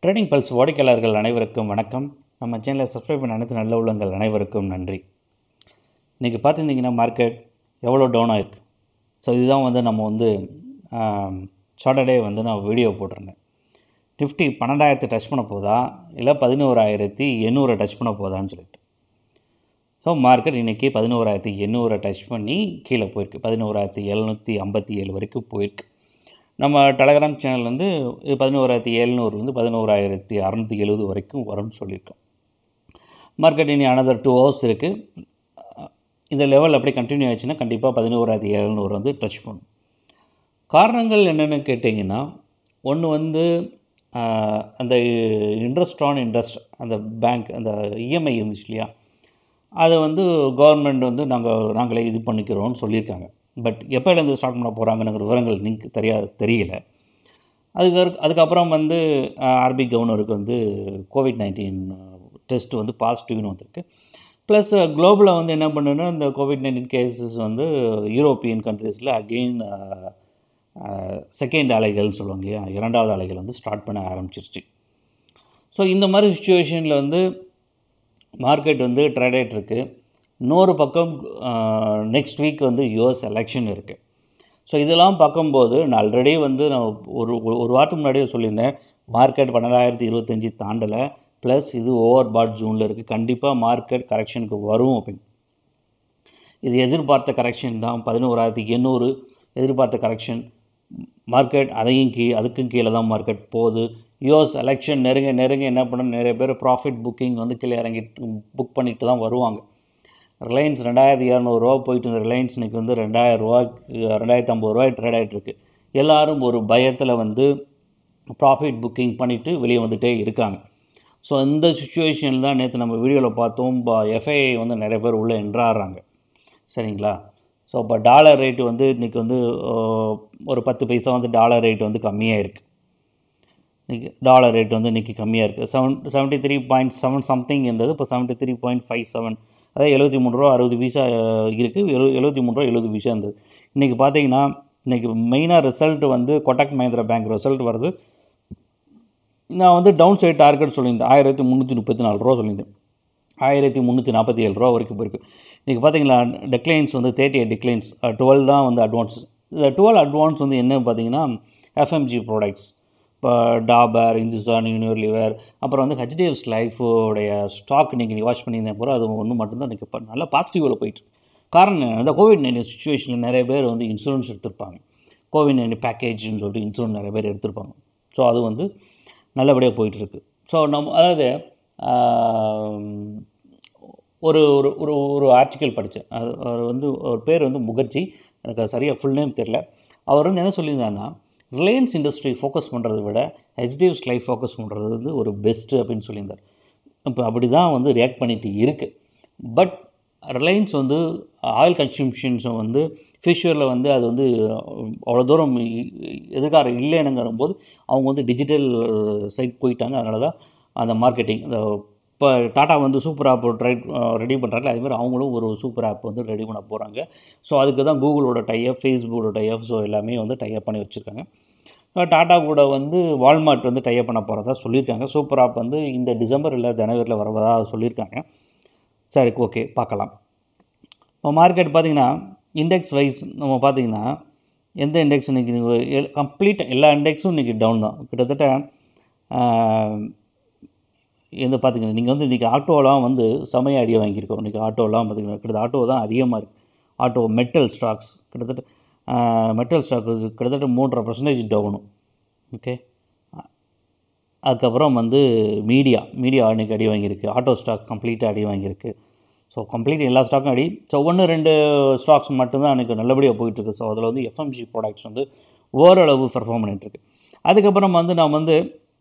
Trading pulse வாடிக்கையாளர்கள் அனைவருக்கும் வணக்கம் நம்ம சேனலை சப்ஸ்கிரைப் பண்ண அனைத்து நல்ல உள்ளங்கள் அனைவருக்கும் நன்றி இன்றைக்கி பார்த்துருந்தீங்கன்னா மார்க்கெட் எவ்வளோ டவுன் ஆயிருக்கு ஸோ இதுதான் வந்து நம்ம வந்து சாட்டர்டே வந்து நான் வீடியோ போட்டிருந்தேன் நிஃப்டி பன்னெண்டாயிரத்தை டச் பண்ண போதா இல்லை பதினோராயிரத்தி எண்ணூறை டச் பண்ண போதான்னு சொல்லிட்டு ஸோ மார்க்கெட் இன்றைக்கி பதினோராயிரத்தி எண்ணூறை டச் பண்ணி கீழே போயிருக்கு பதினோராயிரத்தி எழுநூற்றி ஐம்பத்தி ஏழு வரைக்கும் போயிருக்கு நம்ம டெலகிராம் சேனல் வந்து இது பதினோராயிரத்தி எழுநூறுலேருந்து பதினோராயிரத்தி அறநூற்றி எழுபது வரைக்கும் வரும்னு சொல்லியிருக்கோம் மார்க்கெட் இனி அனதர் டூ ஹவர்ஸ் இருக்குது இந்த லெவல் அப்படியே கண்டினியூ ஆச்சுன்னா கண்டிப்பாக பதினோராயிரத்தி எழுநூறு வந்து டச் பண்ணும் காரணங்கள் என்னென்னு கேட்டிங்கன்னா ஒன்று வந்து ஆஹ், அந்த இன்ட்ரெஸ்ட் ஆன் இன்ட்ரெஸ்ட் அந்த பேங்க் அந்த இஎம்ஐ இருந்துச்சு இல்லையா அதை வந்து கவர்மெண்ட் வந்து நாங்கள் நாங்களே இது பண்ணிக்கிறோம்னு சொல்லியிருக்காங்க பட் எப்போலேருந்து ஸ்டார்ட் பண்ண போகிறாங்கங்கிற விவரங்கள் நீங்க தெரியா தெரியல அதுக்கு அரு- அதுக்கப்புறம் வந்து ஆர்பி கவர்னருக்கு வந்து கோவிட் நைன்டீன் டெஸ்ட் வந்து பாசிட்டிவ்னு வந்திருக்கு ப்ளஸ் குளோபலில் வந்து என்ன பண்ணுன்னா இந்த கோவிட் நைன்டீன் கேசஸ் வந்து யூரோப்பியன் கண்ட்ரீஸில் அகெயின் செகண்ட் அலைகள்னு சொல்லுவாங்க இல்லையா இரண்டாவது அலைகள் வந்து ஸ்டார்ட் பண்ண ஆரம்பிச்சிருச்சு ஸோ இந்த மாதிரி சுச்சுவேஷனில் வந்து மார்க்கெட் வந்து ட்ரேட் ஆகிட்டு இருக்கு இன்னொரு பக்கம் நெக்ஸ்ட் வீக் வந்து யூஎஸ் எலெக்ஷன் இருக்குது ஸோ இதெல்லாம் பார்க்கும்போது நான் ஆல்ரெடி வந்து நான் ஒரு ஒரு- ஒரு வாரத்துக்கு முன்னாடியே சொல்லியிருந்தேன் மார்க்கெட் பன்னெண்டாயிரத்தி இருபத்தஞ்சி தாண்டலை ப்ளஸ் இது ஓவர் பாட் ஜூனில் இருக்குது கண்டிப்பாக மார்க்கெட் கரெக்ஷனுக்கு வரும் அப்படின்னு இது எதிர்பார்த்த கரெக்ஷன் தான் பதினோராயிரத்தி எண்ணூறு எதிர்பார்த்த கரெக்ஷன் மார்க்கெட் அதையும் கீ அதுக்கும் கீழே தான் மார்க்கெட் போகுது யூஎஸ் எலெக்ஷன் நெருங்க நெருங்க என்ன பண்ண நிறைய பேர் ப்ராஃபிட் புக்கிங் வந்து கீழே இறங்கி புக் பண்ணிட்டு தான் வருவாங்க ரிலையன்ஸ் ரெண்டாயிரத்தி இரநூறுவா போயிட்டு இருந்த ரிலையன்ஸ் இன்னைக்கு வந்து ரெண்டாயிரம் ரூபாய்க்கு ரெண்டாயிரத்தி ஐம்பது ரூபாய் ட்ரேட் ஆகிட்டு இருக்கு எல்லாரும் ஒரு பயத்தில் வந்து ப்ராஃபிட் புக்கிங் பண்ணிவிட்டு வெளியே வந்துட்டே இருக்காங்க ஸோ இந்த சுச்சுவேஷனில் தான் நேற்று நம்ம வீடியோவில் பார்த்தோம் எஃப்ஐஐ வந்து நிறைய பேர் உள்ளே என்ட்ராடுறாங்க சரிங்களா ஸோ இப்போ டாலர் ரேட்டு வந்து இன்றைக்கி வந்து அஹ், ஒரு பத்து பைசா வந்து டாலர் ரேட் வந்து கம்மியாக இருக்குது இன்றைக்கி டாலர் ரேட் வந்து இன்றைக்கி கம்மியாக இருக்குது seven seventy three point seven something இருந்தது இப்போ seventy three point five seven அதாவது எழுபத்தி மூணு ரூபா அறுபது பைசா இருக்குது எழு எழுபத்தி மூணு ரூபா எழுபது பைசா இருந்தது இன்றைக்கி பார்த்தீங்கன்னா இன்றைக்கி மெயினாக ரிசல்ட் வந்து கொட்டக் மஹிந்திரா பேங்க் ரிசல்ட் வருது நான் வந்து டவுன் சைட் டார்கெட் சொல்லியிருந்தேன் ஆயிரத்தி முந்நூற்றி முப்பத்தி நாலு ரூபா சொல்லியிருந்தேன் ஆயிரத்தி முந்நூற்றி நாற்பத்தி ஏழு ரூபா வரைக்கும் போயிருக்கு இன்றைக்கி பார்த்தீங்களா டெக்ளைன்ஸ் வந்து தேர்ட்டி எயிட் டிக்ளைன்ஸ் டுவெல் தான் வந்து அட்வான்ஸ் இந்த டுவெல் அட்வான்ஸ் வந்து என்ன பார்த்தீங்கன்னா எஃப்எம்ஜி ப்ராடக்ட்ஸ் இப்போ டாபர் இந்துஸ்தான் யூனிவர்லிவர் அப்புறம் வந்து ஹெச்டிஎஃப்ஸ் லைஃபோடைய ஸ்டாக் இன்றைக்கி நீ வாட்ச் பண்ணியிருந்தேன் போகிற அது ஒன்று மட்டும்தான் இன்றைக்கி இப்போ நல்லா பாசிட்டிவில் போயிட்டு காரணம் என்ன? இந்த கோவிட் நைன்டீன் சுச்சுவேஷனில் நிறைய பேர் வந்து இன்சூரன்ஸ் எடுத்திருப்பாங்க கோவிட் நைன்டீன் பேக்கேஜ்னு சொல்லிட்டு இன்சூரன்ஸ் நிறைய பேர் எடுத்திருப்பாங்க ஸோ அது வந்து நல்லபடியாக போயிட்டுருக்கு ஸோ நம்ம அதாவது ஆம், ஒரு ஒரு ஒரு ஒரு ஆர்டிக்கல் படித்தேன் அது அவர் வந்து ஒரு பேர் வந்து முகர்ஜி எனக்கு அது சரியாக ஃபுல் நேம் தெரில அவர் வந்து என்ன சொல்லியிருந்தாருன்னா ரிலையன்ஸ் இண்டஸ்ட்ரி ஃபோக்கஸ் பண்ணுறதை விட ஹெச்டிஎஃப்ஸ் லைஃப் ஃபோக்கஸ் பண்ணுறது வந்து ஒரு பெஸ்ட்டு அப்படின்னு சொல்லியிருந்தார் இப்போ அப்படி தான் வந்து ரியாக்ட் பண்ணிட்டு இருக்குது பட் ரிலையன்ஸ் வந்து ஆயில் கன்சம்ஷன்ஸை வந்து ஃபியூச்சரில் வந்து அது வந்து அவ்வளோ தூரம் இ- எதிர்காலம் இல்லைனுங்கிற போது அவங்க வந்து டிஜிட்டல் சைட் போயிட்டாங்க அதனால தான் அந்த மார்க்கெட்டிங் இந்த இப்போ டாட்டா வந்து சூப்பர் ஆப் ட்ரை ரெடி பண்ணுறாங்க அதே மாதிரி அவங்களும் ஒரு சூப்பர் ஆப் வந்து ரெடி பண்ண போகிறாங்க ஸோ அதுக்கு தான் கூகுளோட டைப் ஃபேஸ்புக்கோட டைப் ஸோ எல்லாமே வந்து டைப் பண்ணி வச்சுருக்காங்க டாட்டா கூட வந்து வால்மார்ட் வந்து டைப் பண்ண போகிறதா சொல்லியிருக்காங்க சூப்பர் ஆப் வந்து இந்த டிசம்பர் இல்லை ஜனவரியில் வரவதா சொல்லியிருக்காங்க சரி ஓகே பார்க்கலாம் இப்போ மார்க்கெட் பார்த்தீங்கன்னா இண்டெக்ஸ் வைஸ் நம்ம பார்த்தீங்கன்னா எந்த இண்டெக்ஸ் இன்றைக்கி கம்ப்ளீட் எல்லா இண்டெக்ஸும் இன்றைக்கி டவுன் தான் கிட்டத்தட்ட ஆஹ், எந்த பார்த்தீங்கன்னா நீங்கள் வந்து இன்றைக்கி ஆட்டோலாம் வந்து செமைய அடியை வாங்கியிருக்கோம் இன்றைக்கி ஆட்டோலாம் பார்த்தீங்கன்னா கிட்டத்தட்ட ஆட்டோ தான் அதிகமாக இருக்குது ஆட்டோ மெட்டல் ஸ்டாக்ஸ் கிட்டத்தட்ட மெட்டல் ஸ்டாக் கிட்டத்தட்ட மூன்றரை பர்சன்டேஜ் டவுனும் ஓகே அதுக்கப்புறம் வந்து மீடியா மீடியா அன்றைக்கி அடி வாங்கியிருக்கு ஆட்டோ ஸ்டாக் கம்ப்ளீட்டாக அடி வாங்கியிருக்கு ஸோ கம்ப்ளீட் எல்லா ஸ்டாக்கும் அடி ஸோ ஒன்று ரெண்டு ஸ்டாக்ஸ் மட்டும்தான் எனக்கு நல்லபடியாக போயிட்டுருக்கு ஸோ அதில் வந்து எஃப்எம்ஜி ப்ராடக்ட்ஸ் வந்து ஓரளவு பெர்ஃபார்ம் பண்ணிகிட்ருக்கு அதுக்கப்புறம் வந்து நான் வந்து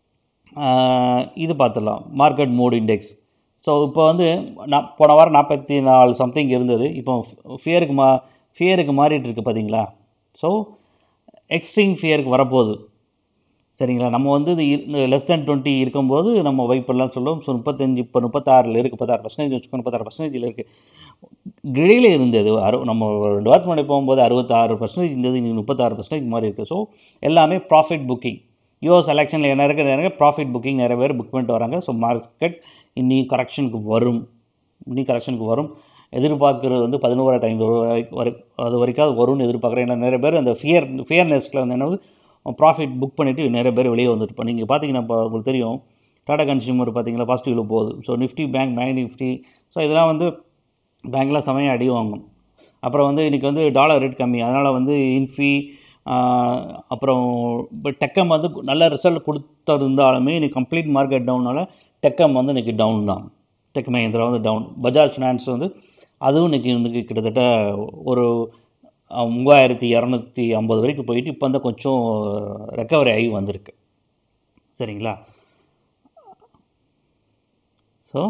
ஆஹ், இது பார்த்துடலாம் மார்க்கெட் மோட் இண்டெக்ஸ் ஸோ இப்போ வந்து நான் போன வாரம் நாற்பத்தி நாலு சம்திங் இருந்தது இப்போ ஃபியருக்கு மா ஃபியருக்கு மாறிட்டு இருக்கு பார்த்தீங்களா ஸோ எக்ஸ்ட்ரீம் ஃபியருக்கு வரப்போகுது சரிங்களா நம்ம வந்து இது லெஸ் தென் டுவெண்ட்டி இருக்கும்போது நம்ம வைப்பெல்லாம் சொல்லுவோம் ஸோ முப்பத்தஞ்சு இப்போ முப்பத்தாறில் இருக்குது முப்பத்தாறு பர்சன்டேஜ் வச்சுக்கோ முப்பத்தாறு பர்சன்டேஜில் இருக்குது கிழியில் இருந்தது அறு நம்ம டிபார்ட்மெண்ட் போகும்போது அறுபத்தாறு பர்சன்டேஜ் இருந்தது இன்னைக்கு முப்பத்தாறு பர்சன்டேஜ் மாதிரி இருக்குது ஸோ எல்லாமே ப்ராஃபிட் புக்கிங் யூஎஸ் எலெக்ஷனில் நிறைய நிறைய ப்ராஃபிட் புக்கிங் நிறைய பேர் புக் பண்ணிட்டு வராங்க ஸோ மார்க்கெட் இன்னி கரெக்ஷனுக்கு வரும் இன்னி கரெக்ஷனுக்கு வரும் எதிர்பார்க்குறது வந்து பதினோராயிரத்தி ஐநூறு வரைக்கும் வரை அது வரைக்கும் அது வரும்னு எதிர்பார்க்குறேன் ஏன்னா நிறைய பேர் அந்த ஃபியர் ஃபியர்னஸில் வந்து என்னது ப்ராஃபிட் புக் பண்ணிவிட்டு நிறைய பேர் வெளியே வந்துட்டு இப்போ நீங்கள் பார்த்தீங்கன்னா இப்போ உங்களுக்கு தெரியும் டாடா கன்சியூமர் பார்த்தீங்களா பாசிட்டிவில் போகுது so Nifty bank bank Nifty so இதெல்லாம் வந்து பேங்க்லாம் செமையாக அடி வாங்கும் அப்புறம் வந்து இன்றைக்கி வந்து டாலர் ரேட் கம்மி அதனால் வந்து இன்ஃபி அப்புறம் இப்போ டெக்கம் வந்து நல்ல ரிசல்ட் கொடுத்திருந்தாலுமே இன்றைக்கி கம்ப்ளீட் மார்க்கெட் டவுனால் டெக்கம் வந்து இன்றைக்கி டவுன் தான் டெக் மஹிந்திரா வந்து டவுன் பஜாஜ் ஃபினான்ஸ் வந்து அதுவும் இன்றைக்கி இன்றைக்கி கிட்டத்தட்ட ஒரு மூவாயிரத்தி இரநூத்தி ஐம்பது வரைக்கும் போயிட்டு இப்போ வந்து கொஞ்சம் ரெக்கவரி ஆகி வந்திருக்கு சரிங்களா ஸோ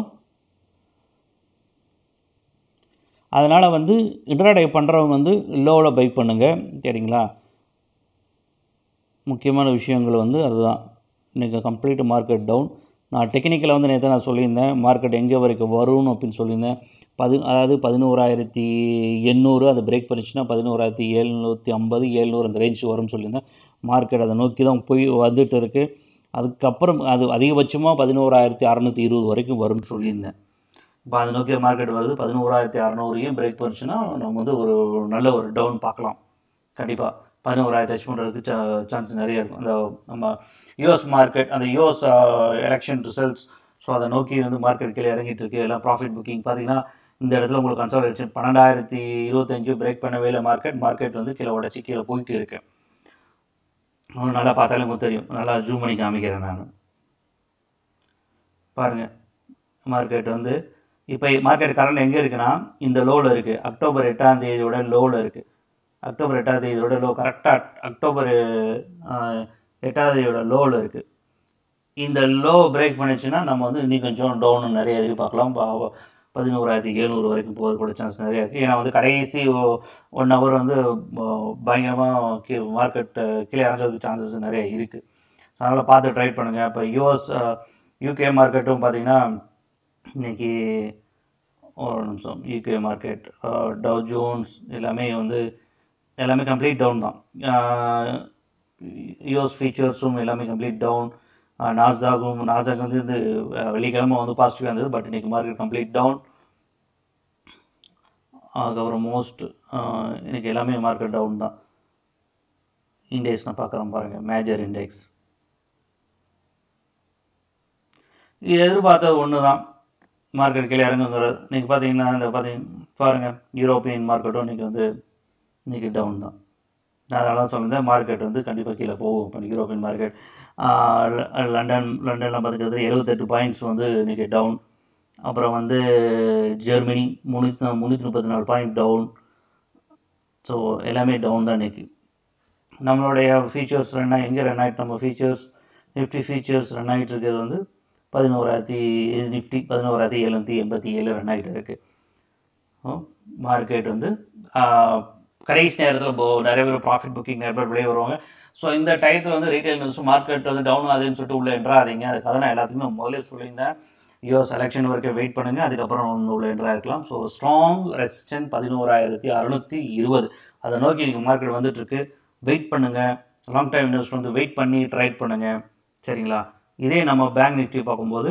அதனால் வந்து இன்ட்ராடே பண்ணுறவங்க வந்து லோவில் பை பண்ணுங்கள் சரிங்களா முக்கியமான விஷயங்கள் வந்து அதுதான் இன்றைக்கி கம்ப்ளீட் மார்க்கெட் டவுன் நான் டெக்னிக்கலாக வந்து நேற்று நான் சொல்லியிருந்தேன் மார்க்கெட் எங்கே வரைக்கும் வரும் அப்படின்னு சொல்லியிருந்தேன் பதி அதாவது பதினோராயிரத்தி எண்ணூறு அதை பிரேக் பண்ணிச்சுன்னா பதினோராயிரத்தி எழுநூற்றி ஐம்பது ஏழ்நூறு அந்த ரேஞ்ச் வரும்னு சொல்லியிருந்தேன் மார்க்கெட் அதை நோக்கி தான் போய் வந்துட்டு இருக்குது அதுக்கப்புறம் அது அதிகபட்சமாக பதினோராயிரத்தி அறநூற்றி இருபது வரைக்கும் வரும்னு சொல்லியிருந்தேன் இப்போ அதை நோக்கிய மார்க்கெட் வருது பதினோராயிரத்தி அறநூறையும் பிரேக் பண்ணிச்சுன்னா நம்ம வந்து ஒரு நல்ல ஒரு டவுன் பார்க்கலாம் கண்டிப்பாக பதினோராயிரத்தி டச் பண்ணுறதுக்கு சா சான்ஸ் நிறைய இருக்கும் அந்த நம்ம யூஎஸ் மார்க்கெட் அந்த யூஎஸ் எலெக்ஷன் ரிசல்ட்ஸ் ஸோ அதை நோக்கி வந்து மார்க்கெட் கீழே இறங்கிட்டு இருக்கு எல்லாம் ப்ராஃபிட் புக்கிங் பார்த்தீங்கன்னா இந்த இடத்துல உங்களுக்கு கன்சாலேஷன் பன்னெண்டாயிரத்தி இருபத்தஞ்சு பிரேக் பண்ணவே இல்லை மார்க்கெட் மார்க்கெட் வந்து கீழே உடச்சி கீழே போயிட்டு இருக்கு நல்லா பார்த்தாலே உங்களுக்கு தெரியும் நல்லா ஜூம் பண்ணி காமிக்கிறேன் நான் பாருங்கள் மார்க்கெட் வந்து இப்போ மார்க்கெட் கரண்ட் எங்கே இருக்குன்னா இந்த லோவில் இருக்குது அக்டோபர் எட்டாம் தேதியோட லோவில் இருக்குது அக்டோபர் எட்டாம் தேதியோட லோ கரெக்டாக அக்டோபர் எட்டாம் தேதியோட லோவில் இருக்குது இந்த லோ பிரேக் பண்ணிச்சுன்னா நம்ம வந்து இன்னும் கொஞ்சம் டவுன் நிறைய எதிர்பார்க்கலாம் பதினோராயிரத்தி எழுநூறு வரைக்கும் போகிறது கூட சான்ஸ் நிறையா இருக்குது ஏன்னா வந்து கடைசி ஒன் ஹவர் வந்து பயங்கரமாக கீ மார்க்கெட் கீழே இறங்கிறதுக்கு சான்சஸ் நிறைய இருக்குது அதனால் பார்த்து ட்ரை பண்ணுங்கள் இப்போ யூஎஸ் யூகே மார்க்கெட்டும் பார்த்திங்கன்னா இன்றைக்கி ஒரு நிமிஷம் யூகே மார்க்கெட் டவ் ஜோன்ஸ் எல்லாமே வந்து எல்லாமே கம்ப்ளீட் டவுன் தான் யூஎஸ் ஃபீச்சர்ஸும் எல்லாமே கம்ப்ளீட் டவுன் நாஸ்தாகும் நாஸ்தாக் வந்து இந்த வெள்ளிக்கிழமை வந்து பாசிட்டிவாக இருந்தது பட் இன்றைக்கி மார்க்கெட் கம்ப்ளீட் டவுன் அதுக்கப்புறம் மோஸ்ட் இன்றைக்கி எல்லாமே மார்க்கெட் டவுன் தான் இண்டெக்ஸ் நான் பார்க்குறேன் பாருங்கள் மேஜர் இண்டெக்ஸ் இது எதிர்பார்த்தது ஒன்று தான் மார்க்கெட் கீழே இறங்குங்கிறது இன்றைக்கி பார்த்தீங்கன்னா இந்த பார்த்தீங்க பாருங்கள் யூரோப்பியன் மார்க்கெட்டும் இன்றைக்கி வந்து இன்றைக்கி டவுன் தான் நான் அதனால தான் சொல்லியிருந்தேன் மார்க்கெட் வந்து கண்டிப்பாக கீழே போகும் இப்போ யூரோப்பியன் மார்க்கெட் லண்டன் லண்டனில் பார்த்துக்கிறது எழுபத்தெட்டு பாயிண்ட்ஸ் வந்து இன்றைக்கி டவுன் அப்புறம் வந்து ஜெர்மனி முந்நூற்றி முந்நூற்றி முப்பத்தி நாலு பாயிண்ட் டவுன் ஸோ எல்லாமே டவுன் தான் இன்றைக்கி நம்மளுடைய ஃபீச்சர்ஸ் ரன் ஆகி எங்கே ரன் ஆகிட்டு நம்ம ஃபீச்சர்ஸ் நிஃப்டி ஃபீச்சர்ஸ் ரன் ஆகிட்டு இருக்கிறது வந்து பதினோராயிரத்தி நிஃப்டி பதினோராயிரத்தி எழுநூற்றி எண்பத்தி ஏழு ரன் ஆகிட்டு இருக்குது மார்க்கெட் வந்து கடைசி நேரத்தில் போ நிறைய பேர் ப்ராஃபிட் புக்கிங் நிறைய பேர் வெளியே வருவாங்க ஸோ இந்த டயத்தில் வந்து ரீட்டைல் நியூஸ் மார்க்கெட் வந்து டவுன் ஆகுதுன்னு சொல்லிட்டு உள்ளே என்றாதீங்க அதுக்காக நான் எல்லாத்துக்குமே முதல்ல சொல்லியிருந்தேன் யூஎஸ் எலெக்ஷன் வரைக்கும் வெயிட் பண்ணுங்கள் அதுக்கப்புறம் வந்து உள்ள என்ட்ரா இருக்கலாம் ஸோ ஸ்ட்ராங் ரெசிஸ்டன் பதினோராயிரத்தி அறநூற்றி இருபது அதை நோக்கி நீங்கள் மார்க்கெட் வந்துட்டுருக்கு வெயிட் பண்ணுங்கள் லாங் டைம் இன்வெஸ்ட் வந்து வெயிட் பண்ணி ட்ரைட் பண்ணுங்கள் சரிங்களா இதே நம்ம பேங்க் நிஃப்டி பார்க்கும்போது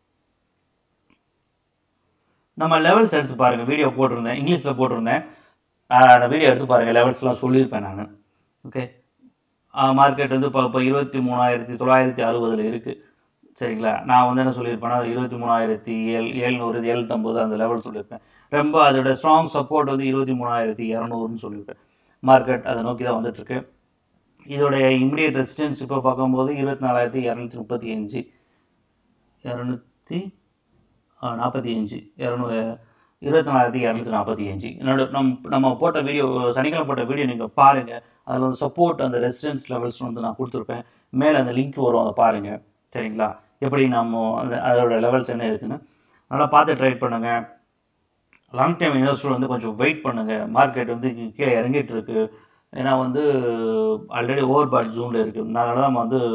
நம்ம லெவல்ஸ் எடுத்து பாருங்கள் வீடியோ போட்டிருந்தேன் இங்கிலீஷில் போட்டிருந்தேன் அந்த வீடியோ எடுத்து பாருங்கள் லெவல்ஸ்லாம் சொல்லியிருப்பேன் நான் ஓகே மார்க்கெட் வந்து இப்போ இப்போ இருபத்தி மூணாயிரத்தி தொள்ளாயிரத்தி அறுபதில் இருக்குது சரிங்களா நான் வந்து என்ன சொல்லியிருப்பேன்னா இருபத்தி மூணாயிரத்தி ஏழு ஏழ்நூறு எழுநூத்தம்பது அந்த லெவல் சொல்லியிருப்பேன் ரொம்ப அதோட ஸ்ட்ராங் சப்போர்ட் வந்து இருபத்தி மூணாயிரத்தி இரநூறுன்னு சொல்லியிருப்பேன் மார்க்கெட் அதை நோக்கி தான் வந்துட்டுருக்கு இதோடைய இம்மிடியட் ரெசிஸ்டன்ஸ் இப்போ பார்க்கும்போது இருபத்தி நாலாயிரத்தி இரநூத்தி முப்பத்தி அஞ்சு இரநூத்தி நாற்பத்தி அஞ்சு இரநூறு இருபத்தி நாலாயிரத்தி இரநூத்தி நாற்பத்தி அஞ்சு என்னோட நம் நம்ம போட்ட வீடியோ சனிக்கிழமை போட்ட வீடியோ நீங்கள் பாருங்கள் அதில் வந்து சப்போர்ட் அந்த ரெசிடென்ஸ் லெவல்ஸ் வந்து நான் கொடுத்துருப்பேன் மேலே அந்த லிங்க் வரும் அதை பாருங்கள் சரிங்களா எப்படி நம்ம அந்த அதோட லெவல்ஸ் என்ன இருக்குன்னு நல்லா பார்த்து ட்ரைட் பண்ணுங்கள் லாங் டைம் இன்வெஸ்டர் வந்து கொஞ்சம் வெயிட் பண்ணுங்கள் மார்க்கெட் வந்து கீழே இறங்கிட்டு இருக்கு ஏன்னா வந்து ஆல்ரெடி ஓவர் பாட் ஜூனில் இருக்குது அதனால தான் நம்ம வந்து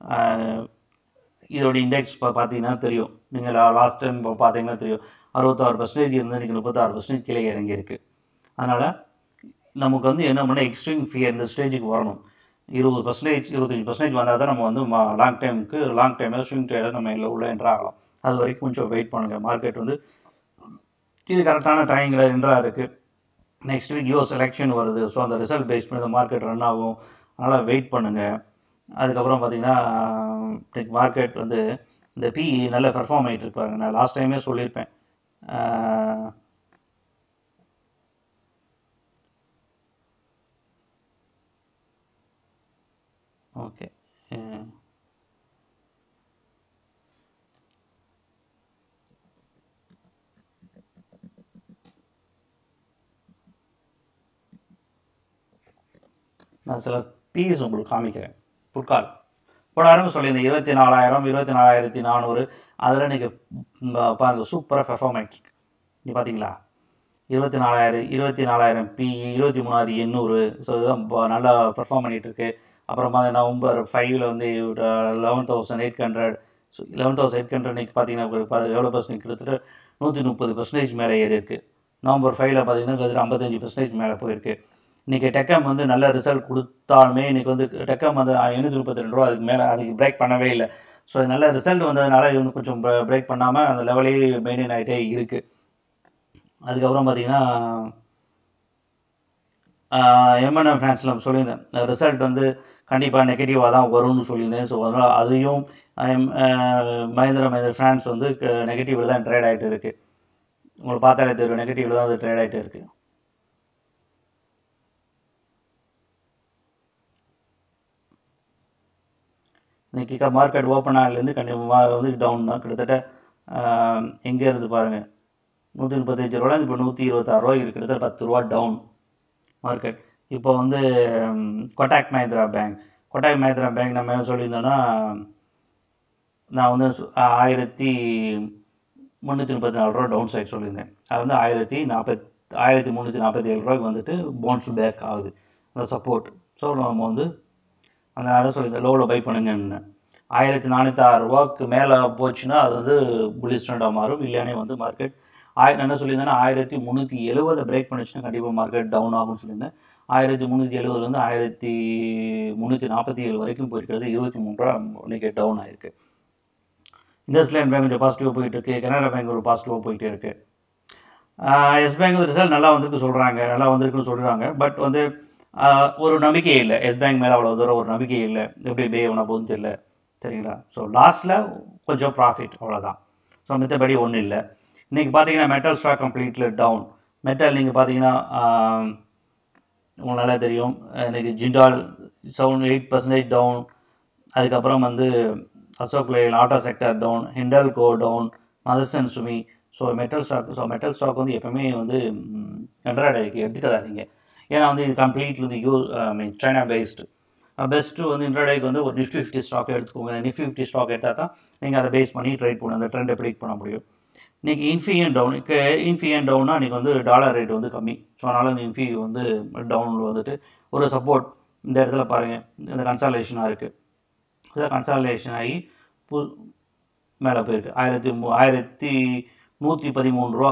இதோட இண்டெக்ஸ் இப்போ பார்த்தீங்கன்னா தெரியும் நீங்கள் லாஸ்ட் டைம் பார்த்தீங்கன்னா தெரியும் அறுபத்தாறு பர்சன்டேஜ் இருந்து இன்றைக்கி முப்பத்தாறு பர்சன்டேஜ் கீழே இறங்கியிருக்கு அதனால் நமக்கு வந்து என்ன பண்ணால் எக்ஸ்ட்ரீம் ஃபியர் இந்த ஸ்டேஜுக்கு வரணும் இருபது பர்சன்டேஜ் இருபத்தஞ்சி பர்சன்டேஜ் வந்தால் தான் நம்ம வந்து லாங் டைமுக்கு லாங் டைமில் ஸ்விங் ட்ரேடர் நம்ம இல்லை உள்ள என்ட்ரு ஆகலாம் அது வரைக்கும் கொஞ்சம் வெயிட் பண்ணுங்கள் மார்க்கெட் வந்து இது கரெக்டான டைமில் என்ட்ராக இருக்குது நெக்ஸ்ட் வீக் யூஎஸ் எலெக்ஷன் வருது ஸோ அந்த ரிசல்ட் பேஸ் பண்ணி இந்த மார்க்கெட் ரன் ஆகும் அதனால் வெயிட் பண்ணுங்கள் அதுக்கப்புறம் பார்த்தீங்கன்னா இன்னைக்கு மார்க்கெட் வந்து இந்த பிஇ நல்ல பெர்ஃபார்ம் ஆகிட்டு இருப்பாங்க நான் லாஸ்ட் டைமே சொல்லியிருப்பேன் ஓகே நான் சில பீஸ் உங்களுக்கு காமிக்கிறேன் புட்கால் போன வாரம் சொல்லியிருந்தேன் இருபத்தி நாலாயிரம் இருபத்தி நாலாயிரத்தி நானூறு அதில் இன்றைக்கி பாருங்கள் சூப்பராக பெர்ஃபார்ம் ஆகிட்டு நீ பார்த்தீங்களா இருபத்தி நாலாயிரம் இருபத்தி நாலாயிரம் பிஇ இருபத்தி மூணாயிரத்தி எண்ணூறு ஸோ இதுதான் ப- நல்லா பெர்ஃபார்ம் பண்ணிகிட்டு இருக்கு அப்புறம் பார்த்தீங்கன்னா நவம்பர் ஃபைவ்ல வந்து eleven thousand eight hundred so eleven thousand eight hundred இன்றைக்கி பார்த்தீங்கன்னா உங்களுக்கு பா- எவ்வளோ பர்சன்ட் கிட்டத்தட்ட நூற்றி முப்பது பர்சன்டேஜ் மேலே ஏறி இருக்குது நவம்பர் ஃபைவ்ல பார்த்தீங்கன்னா கிட்டத்தட்ட ஐம்பத்தஞ்சு பர்சன்டேஜ் மேலே போயிருக்கு இன்றைக்கி டெக்கம் வந்து நல்ல ரிசல்ட் கொடுத்தாலுமே இன்றைக்கி வந்து டெக்கம் வந்து எண்ணூற்றி முப்பத்தி ரெண்டு ரூபா அதுக்கு மேலே அதுக்கு பிரேக் பண்ணவே இல்லை ஸோ நல்ல ரிசல்ட் வந்ததுனால இது வந்து கொஞ்சம் பிரேக் பண்ணாமல் அந்த லெவலே மெயின்டைன் ஆகிட்டே இருக்குது அதுக்கப்புறம் பார்த்தீங்கன்னா எம்என்எம் ஃபேன்ஸில் நம்ம சொல்லியிருந்தேன் ரிசல்ட் வந்து கண்டிப்பாக நெகட்டிவாக தான் வரும்னு சொல்லியிருந்தேன் ஸோ அதனால் அதையும் எம்- அஹ், மஹிந்திரா மஹிந்திரா ஃபினான்ஸ் வந்து நெகட்டிவில் தான் ட்ரேட் ஆகிட்டு இருக்குது உங்களுக்கு பார்த்தாலே தெரியும் நெகட்டிவில் தான் அது ட்ரேட் ஆகிட்டு இருக்குது இன்னைக்கு மார்க்கெட் ஓப்பன் ஆகலேருந்து கண்டிப்பாக வந்து டவுன் தான் கிட்டத்தட்ட எங்கே இருந்து பாருங்கள் நூற்றி முப்பத்தஞ்சு ரூபா இப்போ நூற்றி இருபத்தாறு ரூபாய்க்கு இருக்கு. கிட்டத்தட்ட பத்து ரூபா டவுன் மார்க்கெட் இப்போ வந்து ம், கொட்டாக் மஹிந்திரா பேங்க் கொட்டாக் மஹிந்திரா பேங்க் நம்ம என்ன சொல்லியிருந்தோன்னா நான் வந்து சு- ஆயிரத்தி முந்நூற்றி முப்பத்தி நாலு ரூபா டவுன் சைட் சொல்லியிருந்தேன் அது வந்து ஆயிரத்தி நாற்பத் ஆயிரத்தி முந்நூற்றி நாற்பத்தி ஏழு ரூபாய்க்கு வந்துட்டு பவுன்ஸ் பேக் ஆகுது அந்த சப்போர்ட் ஸோ நம்ம வந்து அந்த அதை சொல்லியிருந்தேன் லோவில் பை பண்ணுங்கன்னு ஆயிரத்தி நானூற்றி ஆறு ரூபாய்க்கு மேலே போச்சுன்னா அது வந்து புலிஸ் ட்ரெண்டாக மாறும் இல்லையானே வந்து மார்க்கெட் ஆய் நான் என்ன சொல்லியிருந்தேன்னா ஆயிரத்தி முந்நூற்றி எழுபதை பிரேக் பண்ணுச்சுன்னா கண்டிப்பாக மார்க்கெட் டவுன் ஆகும்னு சொல்லியிருந்தேன் ஆயிரத்தி முந்நூற்றி எழுபதுலேருந்து ஆயிரத்தி முந்நூற்றி நாற்பத்தி ஏழு வரைக்கும் போயிருக்கிறது இருபத்தி மூணு ரூபா இன்னைக்கு டவுன் ஆயிருக்கு இண்டஸ்லேண்ட் பேங்க் கொஞ்சம் பாசிட்டிவாக போயிட்டு இருக்கு கனரா பேங்க் ஒரு பாசிட்டிவாக போயிட்டே இருக்கு எஸ் பேங்க் வந்து ரிசல்ட் நல்லா வந்திருக்கு சொல்கிறாங்க நல்லா வந்திருக்குன்னு சொல்கிறாங்க பட் வந்து ஆஹ், ஒரு நம்பிக்கை இல்லை எஸ் பேங்க் மேலே அவ்வளோ தூரம் ஒரு நம்பிக்கை இல்லை எப்படி பே பண்ண போகுதுன்னு தெரியல சரிங்களா ஸோ லாஸ்ட்டில் கொஞ்சம் ப்ராஃபிட் அவ்வளோதான் ஸோ மித்தபடி ஒன்றும் இல்லை இன்றைக்கி பார்த்தீங்கன்னா metal stock completely down metal நீங்கள் பார்த்தீங்கன்னா ஆஹ், உங்களுக்கு நல்லா தெரியும் இன்னைக்கு Jindal seven eight percentage down அதுக்கப்புறம் வந்து Ashok Leyland auto sector down Hindalco down Motherson Sumi so metal stock so metal stock வந்து எப்பவுமே வந்து என்ட்ராய்டுக்கு எடுத்துக்கிறாதீங்க ஏன்னா வந்து இது கம்ப்ளீட்லி வந்து you I mean China based best வந்து இன்ட்ராடேக்கு வந்து ஒரு நிஃப்டி ஃபிஃப்டி ஸ்டாக் எடுத்துக்கோங்க நிஃப்டி ஃபிஃப்டி ஸ்டாக் எடுத்தால் தான் நீங்கள் அதை பேஸ் பண்ணி ட்ரேட் பண்ணணும் அந்த ட்ரெண்டை ப்ரிடிக் பண்ண முடியும் இன்றைக்கி இன்ஃபியன் டவுன் இன்ஃபியன் டவுன்னா இன்றைக்கி வந்து டாலர் ரேட் வந்து கம்மி ஸோ அதனால் இந்த இன்ஃபி வந்து டவுனில் வந்துட்டு ஒரு சப்போர்ட் இந்த இடத்துல பாருங்கள் இந்த கன்சாலேஷனாக இருக்குது இதில் கன்சாலேஷன் ஆகி பு மேலே போயிருக்கு ஆயிரத்தி மூ ஆயிரத்தி நூற்றி பதிமூணு ரூபா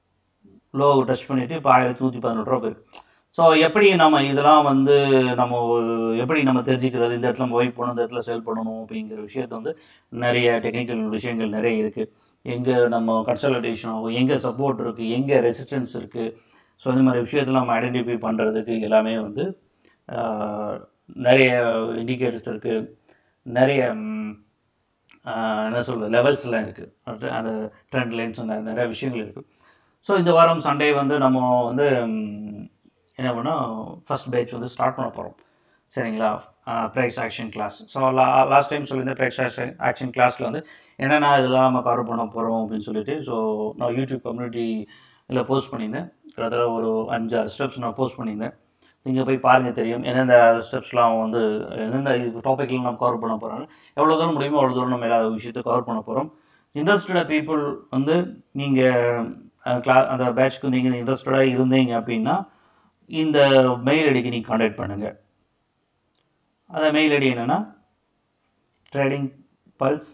லோ டச் பண்ணிவிட்டு இப்போ ஆயிரத்தி நூற்றி பதினெட்டு ரூபா போயிருக்கு ஸோ எப்படி நம்ம இதெல்லாம் வந்து நம்ம எப்படி நம்ம தெரிஞ்சுக்கிறது இந்த இடத்துல நம்ம வெயிட் பண்ணணும் இந்த இடத்துல செல் பண்ணணும் அப்படிங்கிற விஷயத்த வந்து நிறைய டெக்னிக்கல் விஷயங்கள் நிறைய இருக்குது எங்கே நம்ம கன்சல்டேஷன் ஆகும் எங்கே சப்போர்ட் இருக்குது எங்கே ரெசிஸ்டன்ஸ் இருக்குது ஸோ இந்த மாதிரி விஷயத்தில் நம்ம ஐடென்டிஃபை பண்ணுறதுக்கு எல்லாமே வந்து ஆஹ், நிறைய இண்டிகேட்டர்ஸ் இருக்குது நிறைய ம், ஆஹ், என்ன சொல்கிறது லெவல்ஸ்லாம் இருக்குது அந்த ட்ரெண்ட் லைன்ஸ் நிறைய விஷயங்கள் இருக்குது ஸோ இந்த வாரம் சண்டே வந்து நம்ம வந்து ம், என்ன பண்ணோம் ஃபர்ஸ்ட் பேட்ச் வந்து ஸ்டார்ட் பண்ண போகிறோம் சரிங்களா ப்ரைஸ் ஆக்ஷன் கிளாஸ் ஸோ லா லாஸ்ட் டைம் சொல்லியிருந்தேன் ப்ரைஸ் ஆக்ஷன் ஆக்ஷன் கிளாஸில் வந்து என்னென்ன இதெல்லாம் நம்ம கவர் பண்ண போகிறோம் அப்படின்னு சொல்லிட்டு ஸோ நான் யூடியூப் கம்யூனிட்டியில் போஸ்ட் பண்ணியிருந்தேன் கிட்டத்தட்ட ஒரு அஞ்சாறு ஸ்டெப்ஸ் நான் போஸ்ட் பண்ணியிருந்தேன் நீங்கள் போய் பாருங்கள் தெரியும் எந்தெந்த ஸ்டெப்ஸ்லாம் வந்து எந்தெந்த டாப்பிக்கில் நம்ம கவர் பண்ண போகிறோம் எவ்வளோ தூரம் முடியுமோ அவ்வளோ தூரம் நம்ம எல்லா விஷயத்தையும் கவர் பண்ண போகிறோம் இன்ட்ரெஸ்டட் பீப்புள் வந்து நீங்கள் கிளா அந்த பேட்ச்க்கு நீங்கள் இன்ட்ரெஸ்டடாக இருந்தீங்க அப்படின்னா இந்த மெயில் ஐடிக்கு நீங்கள் காண்டாக்ட் பண்ணுங்கள் அந்த மெயில் ஐடி என்னென்னா trading pulse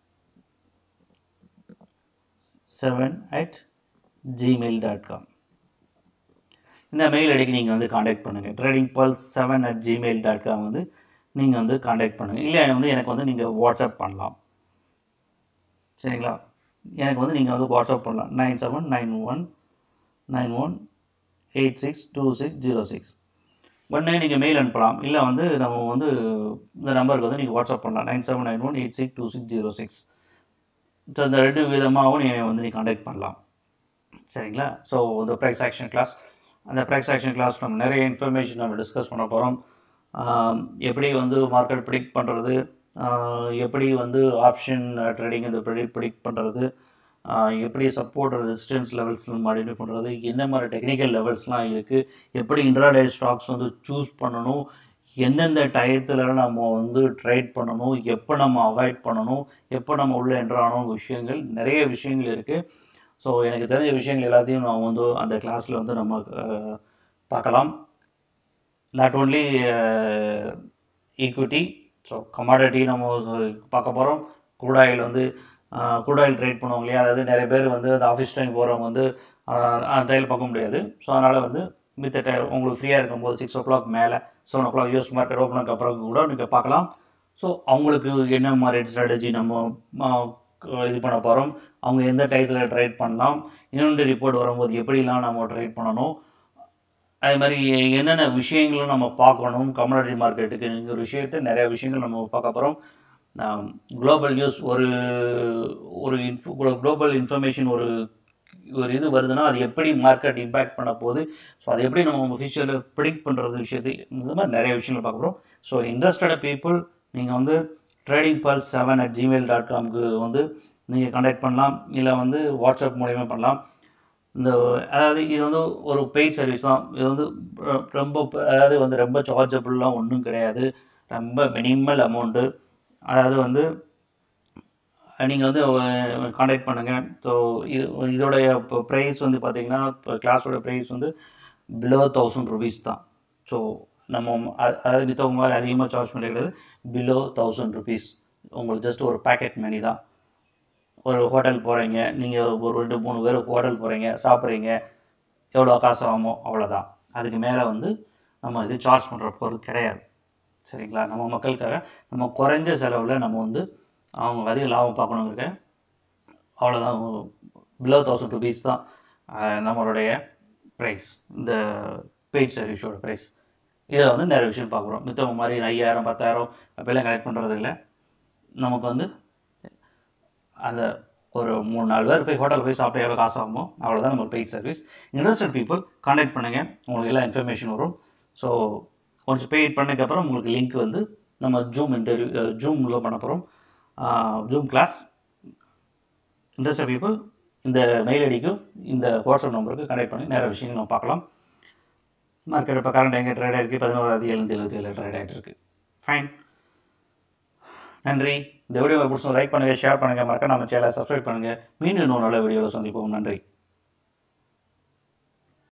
seven at Gmail dot com இந்த மெயில் ஐடிக்கு நீங்கள் வந்து காண்டாக்ட் பண்ணுங்கள் trading pulse seven at Gmail dot com வந்து நீங்கள் வந்து காண்டாக்ட் பண்ணுங்கள் இல்லை வந்து எனக்கு வந்து நீங்கள் வாட்ஸ்அப் பண்ணலாம் சரிங்களா எனக்கு வந்து நீங்கள் வந்து வாட்ஸ்அப் பண்ணலாம் nine seven nine one nine one eight six two six zero six உடனே நீங்கள் மெயில் அனுப்பலாம் இல்லை வந்து நம்ம வந்து இந்த நம்பருக்கு வந்து நீங்கள் வாட்ஸ்அப் பண்ணலாம் nine seven nine one eight six two six zero six so இந்த ரெண்டு விதமாகவும் நீங்கள் வந்து நீ காண்டாக்ட் பண்ணலாம் சரிங்களா ஸோ இந்த ப்ரைஸ் ஆக்ஷன் கிளாஸ் அந்த ப்ரைஸ் ஆக்ஷன் கிளாஸ் நம்ம நிறைய இன்ஃபர்மேஷன் நம்ம டிஸ்கஸ் பண்ண போகிறோம் எப்படி வந்து மார்க்கெட் ப்ரிடிக்ட் பண்ணுறது எப்படி வந்து ஆப்ஷன் ட்ரேடிங் இந்த ப்ரிடிக் ப்ரிடிக்ட் பண்ணுறது எப்படி சப்போர்ட் ரெசிஸ்டன்ஸ் லெவல்ஸ் நம்ம ஐடென்டிஃபை பண்ணுறது என்ன மாதிரி டெக்னிக்கல் லெவல்ஸ்லாம் இருக்குது எப்படி இன்ட்ராடே ஸ்டாக்ஸ் வந்து சூஸ் பண்ணணும் எந்தெந்த டயத்தில் நம்ம வந்து ட்ரேட் பண்ணணும் எப்போ நம்ம அவாய்ட் பண்ணணும் எப்போ நம்ம உள்ளே என்ட்ரானோம் விஷயங்கள் நிறைய விஷயங்கள் இருக்குது ஸோ எனக்கு தெரிஞ்ச விஷயங்கள் எல்லாத்தையும் நான் வந்து அந்த கிளாஸில் வந்து நம்ம அஹ், பார்க்கலாம் not only equity so commodity நம்ம பார்க்க போகிறோம் கூடாயில் வந்து கூடாயில் ட்ரேட் பண்ணுவாங்க இல்லையா அதாவது நிறைய பேர் வந்து அந்த ஆஃபீஸ் டைம் போகிறவங்க வந்து ஆஹ், அந்த டைல் பார்க்க முடியாது ஸோ அதனால் வந்து மித்த டை உங்களுக்கு ஃப்ரீயாக இருக்கும்போது சிக்ஸ் ஓ கிளாக் மேலே seven o'clock US market ஓப்பனுக்கு அப்புறம் கூட நீங்கள் பார்க்கலாம் ஸோ அவங்களுக்கு என்ன மாதிரி ஸ்ட்ராட்டஜி நம்ம ஆஹ், இது பண்ண போகிறோம் அவங்க எந்த டயத்தில் ட்ரேட் பண்ணலாம் இன்னொன்று ரிப்போர்ட் வரும்போது எப்படிலாம் நம்ம ட்ரேட் பண்ணணும் அது மாதிரி என்னென்ன விஷயங்களும் நம்ம பார்க்கணும் கமோடிட்டி மார்க்கெட்டுக்கு ஒரு விஷயத்தை நிறைய விஷயங்கள் நம்ம பார்க்க போகிறோம் குளோபல் நியூஸ் ஒரு ஒரு இன்ஃபோ குளோபல் இன்ஃபர்மேஷன் ஒரு ஒரு இது வருதுன்னா அது எப்படி மார்க்கெட் இம்பேக்ட் பண்ண போகுது ஸோ அது எப்படி நம்ம ஃபியூச்சரில் ப்ரிடிக்ட் பண்ணுறது விஷயத்தை இந்த மாதிரி நிறைய விஷயங்கள் பார்க்க போகிறோம் ஸோ இன்ட்ரெஸ்டட் பீப்புள் நீங்கள் வந்து trading pulse seven at Gmail dot காம்க்கு வந்து நீங்கள் கான்டாக்ட் பண்ணலாம் இல்லை வந்து வாட்ஸ்அப் மூலியமாக பண்ணலாம் இந்த அதாவது இது வந்து ஒரு பெய்ட் சர்வீஸ் தான் இது வந்து ரொ- ரொம்ப அதாவது வந்து ரொம்ப சார்ஜபிள்லாம் ஒன்றும் கிடையாது ரொம்ப மினிமல் அமௌண்ட்டு அதாவது வந்து நீங்கள் வந்து காண்டாக்ட் பண்ணுங்கள் ஸோ இது இதோடைய இப்போ ப்ரைஸ் வந்து பார்த்தீங்கன்னா இப்போ கிளாஸோட ப்ரைஸ் வந்து பிலோ தௌசண்ட் ருபீஸ் தான் ஸோ நம்ம அ- அதாவது மித்தவங்க மாதிரி அதிகமாக சார்ஜ் பண்ணிக்கிறது பிலோ தௌசண்ட் ருபீஸ் உங்களுக்கு ஜஸ்ட் ஒரு பேக்கெட் மணி தான் ஒரு ஹோட்டல் போகிறீங்க நீங்கள் ஒரு ரெண்டு மூணு பேர் ஹோட்டல் போகிறீங்க சாப்பிட்றீங்க எவ்வளோ காசு ஆகுமோ அவ்வளோதான் அதுக்கு மேலே வந்து நம்ம இது சார்ஜ் பண்ணுற பொருள் கிடையாது சரிங்களா நம்ம மக்களுக்காக நம்ம குறைஞ்ச செலவில் நம்ம வந்து அவங்க அதிக லாபம் பார்க்கணுங்க அவ்வளோதான் பிலோ தௌசண்ட் ருபீஸ் தான் அஹ், நம்மளுடைய ப்ரைஸ் இந்த பெய்ட் சர்வீஸோட ப்ரைஸ் இதில் வந்து நிறைய விஷயம் பார்க்குறோம் மித்தவங்க மாதிரி ஐயாயிரம் பத்தாயிரம் அப்படிலாம் கலெக்ட் பண்ணுறது இல்லை நமக்கு வந்து அந்த ஒரு மூணு நாலு பேர் போய் ஹோட்டல் போய் சாப்பிட்டு எவ்வளோ காசு ஆகுமோ அவ்வளோதான் நம்ம paid service interested people contact பண்ணுங்கள் உங்களுக்கு எல்லாம் இன்ஃபர்மேஷன் வரும் ஸோ ஒன்ஸ் பெய்ட் பண்ணதுக்கப்புறம் உங்களுக்கு லிங்க் வந்து நம்ம ஜூம் இன்டர்வியூ ஜூமில் பண்ண போகிறோம் ஜூம் கிளாஸ் இன்ட்ரெஸ்டட் பீப்புள் இந்த மெயில் ஐடிக்கும் இந்த வாட்ஸ்அப் நம்பருக்கு கனெக்ட் பண்ணி நிறைய விஷயங்கள் நம்ம பார்க்கலாம் மார்க்கெட் இப்போ கரண்ட் எங்கே ட்ரேட் ஆகிருக்கு பதினோராயிரத்தி எழுநூற்றி எழுபத்தி ஏழு ட்ரேட் ஆகிட்டு இருக்கு ஃபைன் நன்றி இந்த வீடியோ பிடிச்சோம் லைக் பண்ணுங்கள் ஷேர் பண்ணுங்கள் மறக்க நம்ம சேனலை சப்ஸ்கிரைப் பண்ணுங்கள் மீண்டும் இன்னொரு நல்ல வீடியோவில் சந்திப்போம் நன்றி